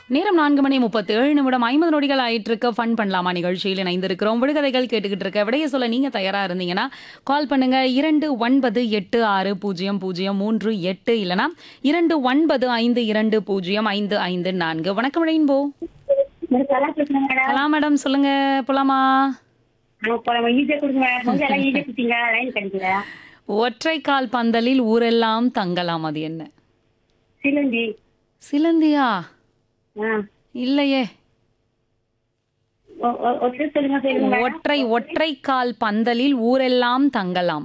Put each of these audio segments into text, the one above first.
நேரம் நான்கு மணி முப்பத்தி ஏழு நிமிடம் ஐம்பது நொடிகள் ஆயிட்டு இருக்க ஃபன் பண்ணலாமா நிகழ்ச்சியில் இணைந்திருக்கிறோம் விடுகதைகள் கேட்டுக்கிட்டு இருக்க விடைய சொல்ல நீங்க தயாரா இருந்தீங்கன்னா கால் பண்ணுங்க இரண்டு ஒன்பது எட்டு ஆறு பூஜ்ஜியம் பூஜ்ஜியம் மூன்று எட்டு இல்லனா இரண்டு ஒன்பது ஐந்து இரண்டு பூஜ்ஜியம் ஐந்து ஐந்து நான்கு வணக்கம் ரெயின்போ எனக்கு நல்லா பேசுங்க மேடம் கலா மேடம் சொல்லுங்க போலாமா அப்புறம் ஈஸியா கொடுங்க கொஞ்சம் எல்லாம் ஈஸியா கொடுத்தீங்க லைன் கிடைக்கல ஒற்றை கால் பந்தலில் ஊரெல்லாம் தங்கலாம் அது என்ன சிலந்தி சிலந்தியா ஆ இல்லையே ஒ- ஒ- ஒற்றை சொல்லுங்க சொல்லுங்க மேடம். ஒற்றை ஒற்றை கால் பந்தலில் ஊரெல்லாம் தங்கலாம்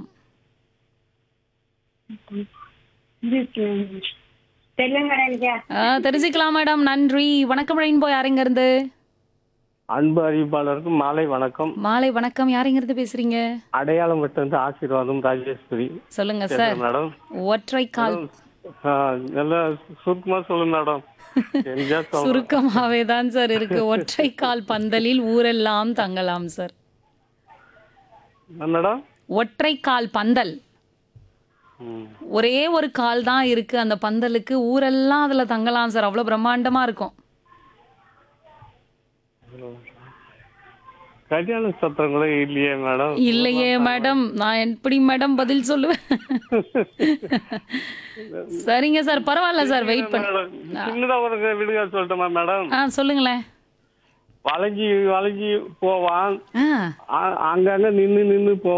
இது ம், தெரியல மேடம் எனக்கு ஆ, தெரிஞ்சுக்கலாம் மேடம் நன்றி வணக்கம் ரெயின்போ யாருங்க இருந்து அன்பு அறிவிப்பாளருக்கு மாலை வணக்கம் மாலை வணக்கம் யாருங்க இருந்து பேசுறீங்க அடையாளம் விட்டு ஆசீர்வாதம் ராஜேஸ்வரி சொல்லுங்க சார் மேடம் ஒற்றை கால் ஆ, நல்லா சுருக்கமா சொல்லுங்க மேடம் தெரிஞ்சா சொல்லுங்க சுருக்கமாவே தான் சார் இருக்கு ஒற்றை கால் பந்தலில் ஊரெல்லாம் தங்கலாம் சார் என்ன மேடம் ஒற்றை கால் பந்தல் ம். ஒரே ஒரு கால் தான் இருக்கு அந்த பந்தலுக்கு ஊரெல்லாம் அதுல தங்கலாம் சார் அவ்வளவு பிரம்மாண்டமா இருக்கும் கல்யாண சத்திரம் கூட இல்லையே மேடம் இல்லையே மேடம் நான் எப்படி மேடம் பதில் சொல்லுவேன் சரிங்க சார் பரவாயில்ல சார் வெயிட் பண்ண மேடம், சின்னதா ஒரு விடுங்க சொல்லட்டுமா மேடம் ஆ சொல்லுங்களேன் வளைஞ்சி வளைஞ்சி போவான் ஆ ஆ- அங்கங்க நின்னு நின்னு போ